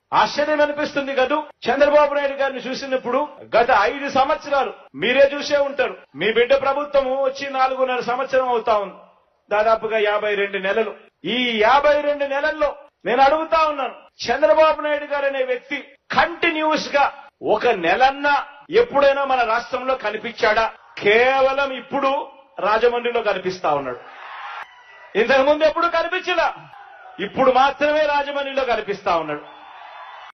ఆశ్చర్యం అనిపిస్తుంది కదూ చంద్రబాబు నాయుడు గారిని చూసినప్పుడు గత ఐదు సంవత్సరాలు మీరే చూసే ఉంటారు మీ బిడ్డ ప్రభుత్వము వచ్చి నాలుగున్నర సంవత్సరం అవుతా ఉంది దాదాపుగా యాభై రెండు నెలలు ఈ యాభై రెండు నెలల్లో నేను అడుగుతా ఉన్నాను చంద్రబాబు నాయుడు గారు అనే వ్యక్తి కంటిన్యూస్ గా ఒక నెలన్నా ఎప్పుడైనా మన రాష్ట్రంలో కనిపించాడా కేవలం ఇప్పుడు రాజమండ్రిలో కనిపిస్తా ఉన్నాడు ఇంతకు ముందు ఎప్పుడు కనిపించలా ఇప్పుడు మాత్రమే రాజమండ్రిలో కనిపిస్తా ఉన్నాడు